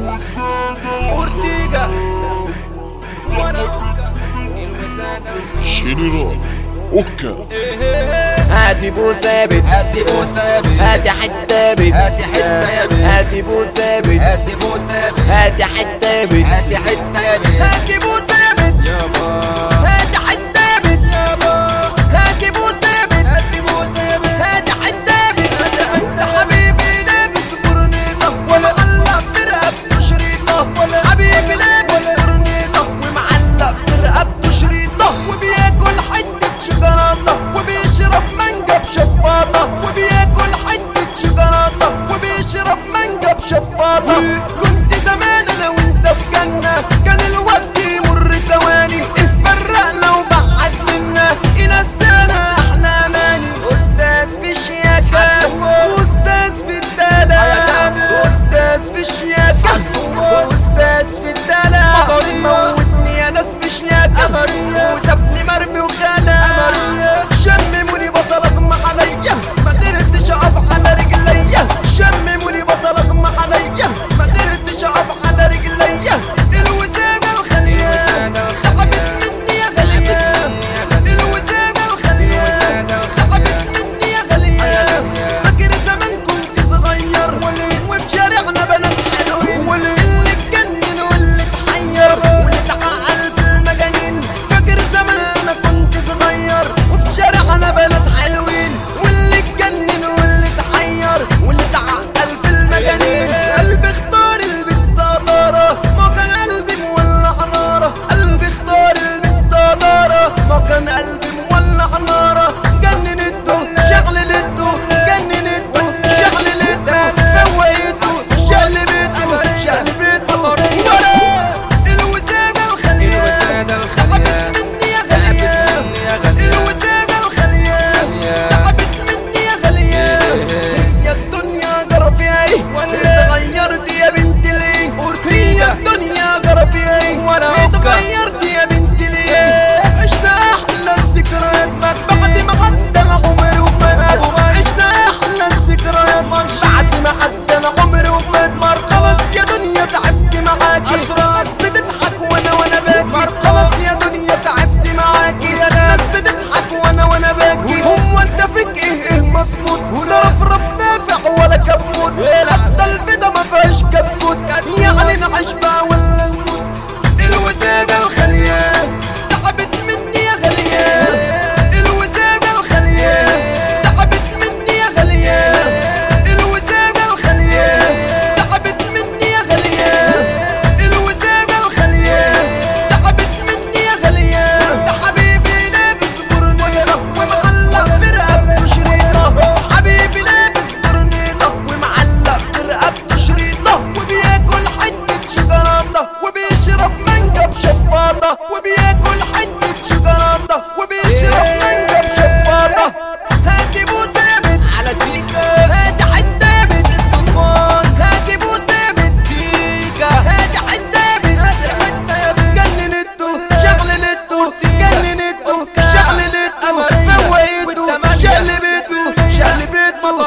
اورتيجا وانا الوسادة جنرال اوكا هاتي بو ثابت هاتي بو ثابت هاتي حتة بت هاتي حتة يا بت. هاتي بو ثابت هاتي بو ثابت هاتي حتة بت هاتي حتة يا بت هاتي بو ثابت يابا هاتي حتة بت يابا هاتي بو ثابت هاتي بو ثابت هاتي حتة بت هاتي حتة حبيبي لابس برنيطة ومعلق في رقبته شريطة حبيبي لابس برنيطة ومعلق في رقبته شريطة وبياكل حتة شوكولاتة وبيشرب مانجا بشفاطة وبياكل حتة شوكولاتة وبيشرب مانجا بشفاطة كنت زمان انا وانت في جنة كان الوقت يمر ثواني اتفرقنا وبعد منا ينسانا احلى اماني استاذ في الشياكة واستاذ في الدلع واستاذ في الشياكة واستاذ في الدلع موتني يا ناس بشياكة وسابني مرمي وخلع شمموني بصل اغمى عليا ما قدرتش اقف على رجليا شمموني بصل اغمى عليا ما قدرتش اقف على رجليا الوسادة الخلية تعبت مني يا غالية الوسادة الخلية تعبت مني يا غالية فاكر زمان كنت صغير وفي شارعنا بنات حلوين اللي اتجنن واللي اتحير واللي اتعقل في المجانين فاكر زمان انا كنت صغير وفي شارعنا بنات حلوين واللي اتجنن واللي اتحير واللي اتعقل في المجانين قلبي اختار البت طارة ما كان قلبي مولع نارة قلبي اختار البت طارة ما كان قلبي مولع نارة جننته شغلته جننته شغلته سويته شقلبته شقلبته ورا الوسادة الخلية الوسادة الخلية. تعبت مني يا غالية تعبت مني يا غالية. الوسادة الخلية غالية. تعبت مني يا غالية هي الدنيا جرى فيها ايه اتغيرت يا بنت ليه هي الدنيا جرى فيها ايه وأنا اتغيرت يا بنت ليه عشنا احلى الذكريات بعد ما عدى العمر وفات عشنا احلى الذكريات بعد ما عدى العمر وفات خلاص يا دنيا تعبت معاكي ناس بتضحك وانا وانا باكي خلاص يا دنيا تعبت معاكي ناس بتضحك وانا وانا باكي هو انت فيك ايه ايه مظبوط لا رفرف نافع ولا كبوت حتى البيضة ما فيهاش كتكوت يعني نعيش بقى ولا نموت الوسادة الخالية تعبت مني يا غالية الوسادة الخالية تعبت مني يا غالية الوسادة الخالية تعبت مني يا غالية الوسادة الخالية تعبت مني يا غالية ده حبيبي لابس برنيطة ومعلق في رقبته شريطة حبيبي لابس برنيطة ومعلق في رقبته شريطة وبياكل حتة شوكولاتة وبيشرب مانجا بشفاطة وبياكل حتة شوكولاتة وبيشرب مانجا بشفاطة هاتي بو ثابت على سيكا هاتي حتة بت طوفان هاتي بو ثابت سيكا هاتي حتة بت هاتي حتة يا بت جننته شغلته جننته شغلته سويته شقلبته شقلبته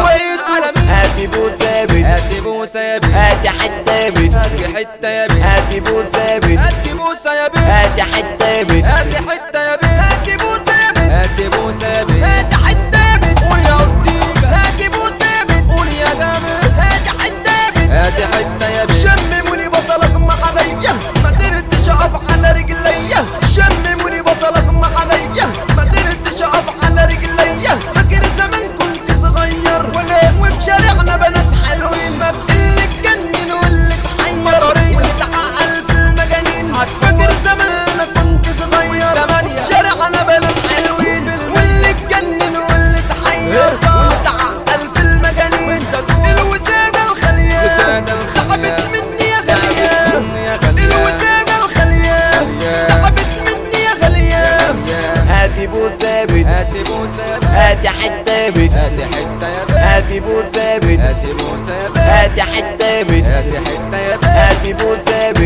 سويته هاتي بو ثابت هاتي بوسة يا بت هاتي حتة بت هاتي حتة يا بت هاتي بو ثابت هاتي بوسة يا بت هاتي حتة بت هاتي حتة يا بت هاتي بو ثابت هاتي بوسة يا بت هاتي حتة بت قول يا اورتيجا هاتي بو ثابت قول يا جامد هاتي حتة بت هاتي حتة يا بت شمموني بصل اغمى عليا ما قدرتش اقف على رجليا شمموني بصل اغمى عليا ما قدرتش اقف على رجليا فاكر زمان كنت صغير وفي شارعنا بنات حلوين اللي اتجنن واللي اتحير واللي اتعقل في المجانين فاكر زمان انا كنت صغير وفي شارعنا بنات حلوين واللي اتجنن واللي اتحير واللي اتعقل في المجانين الوسادة الخالية الوسادة الخالية. تعبت مني يا تعبت مني يا غالية غالية. الوسادة الخالية غالية. تعبت مني يا غالية غالية. هاتي بو ثابت هاتي بوسة يا بت هاتي حتة بت هاتي حتة يا بت هاتي بو ثابت هاتي بوسة يا بت هاتي حتة بت هاتي حتة يا بت هاتي بو ثابت